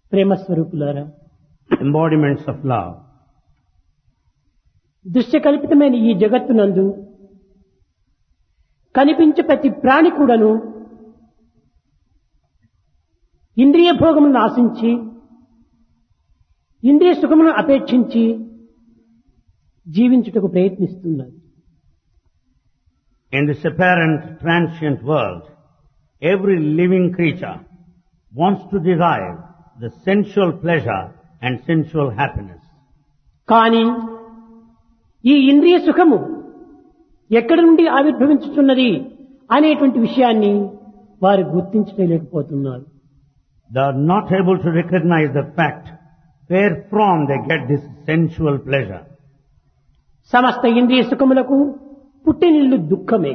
ప్రేమ స్వరూపులారా embodiments of love. దృశ్యకల్పితమైన ఈ జగత్తునందు కనిపించే ప్రతి ప్రాణి కూడాను ఇంద్రియ భోగములను ఆశించి ఇంద్రియ సుఖమును అపేక్షించి జీవించుటకు ప్రయత్నిస్తున్నారు In this apparent transient world, every living creature wants to derive the sensual pleasure and sensual happiness. కానీ ఈ ఇంద్రియ సుఖము ఎక్కడి నుండి ఆవిర్భవించుతున్నది అనేటువంటి విషయాన్ని వారు గుర్తించలేకపోతున్నారు They are not able to recognize the fact where from they get this sensual pleasure. సమస్త ఇంద్రియ సుఖములకు పుట్టినిల్లు దుఃఖమే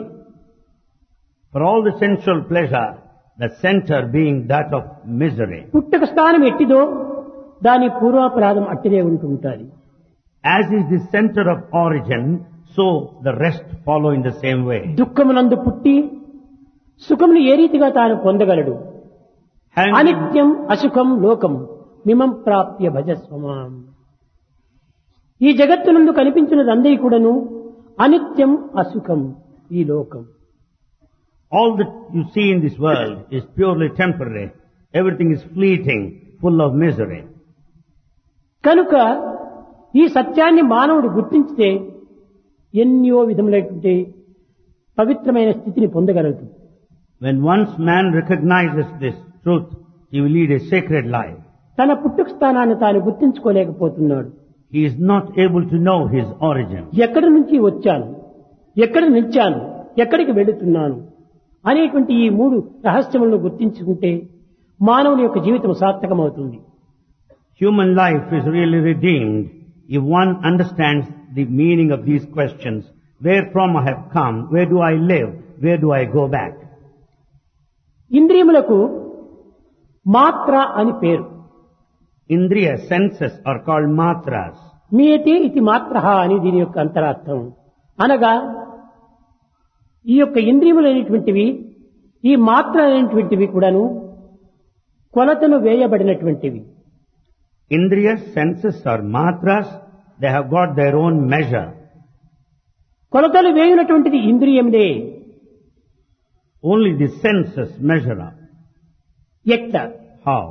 For all the sensual pleasure, the center being that of misery. పుట్టుక స్థానం ఎట్టిదో దాని పూర్వాపరాధం అట్టిదే ఉంటుంటారు As is the center of origin, so the rest follow in the same way. దుఃఖమునందు పుట్టి సుఖమును ఏ రీతిగా తాను పొందగలడు Having అనిత్యం అసుఖం లోకం మిమం ప్రాప్య భజస్వమాం ఈ జగత్తునందు కనిపించినది అందరి కూడాను అనిత్యం అసుఖం ఈ లోకం all that you see in this world is purely temporary. Everything is fleeting, full of misery. కనుక ఈ సత్యాన్ని మానవుడు గుర్తించితే ఎన్నో విధములైనటువంటి పవిత్రమైన స్థితిని పొందగలదు When once man recognizes this truth, he will lead a sacred life. తన పుట్టుక స్థానాన్ని తాను గుర్తించుకోలేకపోతున్నాడు He is not able to know his origin. ఎక్కడి నుంచి వచ్చాను ఎక్కడ నిలిచాను ఎక్కడికి వెళుతున్నాను అనేటువంటి ఈ మూడు రహస్యములను గుర్తించుకుంటే మానవుని యొక్క జీవితం సార్థకమవుతుంది Human life is really redeemed if one understands the meaning of these questions. Where from I have come? Where do I live? Where do I go back? ఇంద్రియములకు మాత్ర అని పేరు Indriya senses are called matras. మీయతే ఇది మాత్ర అని దీని యొక్క అంతరార్థం అనగా ఈ యొక్క ఇంద్రియములు అనేటువంటివి ఈ మాత్ర అనేటువంటివి కూడాను కొలతను వేయబడినటువంటివి Indriya senses are matras. They have got their own measure. కొలతలు వేయునటువంటిది ఇంద్రియములే Only the senses measure up. ఎట్ట How?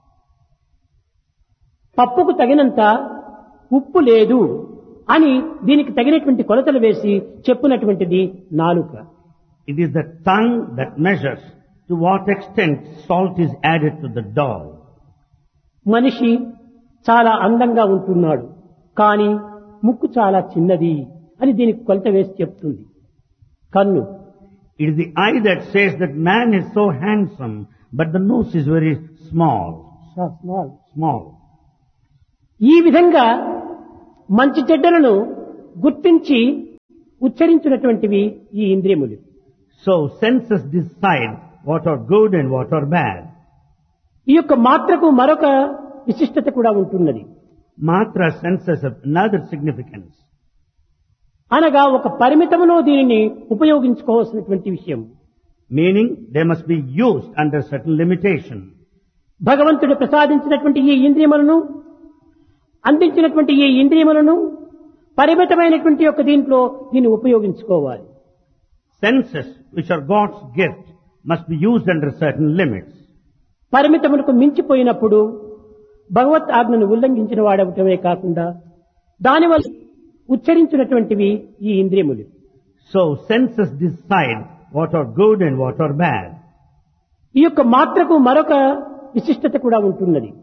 పప్పుకు తగినంత ఉప్పు లేదు అని దీనికి తగినటువంటి కొలతలు వేసి చెప్పునటువంటిది నాలుక It is the tongue that measures to what extent salt is added to the dough. మనిషి చాలా అందంగా ఉంటున్నాడు కానీ ముక్కు చాలా చిన్నది అని దీనికి కొలత వేసి చెప్తుంది కన్ను It is the eye that says that man is so handsome, but the nose is very small. Small Small. ఈ విధంగా మంచి చెడ్డలను గుర్తించి ఉచ్చరించినటువంటివి ఈ ఇంద్రియములు So senses decide what are good and what are bad. ఈ యొక్క మాత్రకు మరొక విశిష్టత కూడా ఉంటున్నది Matra senses have another significance. అనగా ఒక పరిమితములో దీనిని ఉపయోగించుకోవాల్సినటువంటి విషయం Meaning they must be used under certain limitation. భగవంతుడు ప్రసాదించినటువంటి ఈ ఇంద్రియములను అందించినటువంటి ఈ ఇంద్రియములను పరిమితమైనటువంటి యొక్క దీంట్లో దీన్ని ఉపయోగించుకోవాలి Senses, which are God's gift, must be used under certain limits. పరిమితములకు మించిపోయినప్పుడు భగవత్ ఆజ్ఞను ఉల్లంఘించిన వాడవటమే కాకుండా దానివల్ల ఉచ్చరించినటువంటివి ఈ ఇంద్రియములు So senses decide what are good and what are bad. ఈ యొక్క మాత్రకు మరొక విశిష్టత కూడా ఉంటున్నది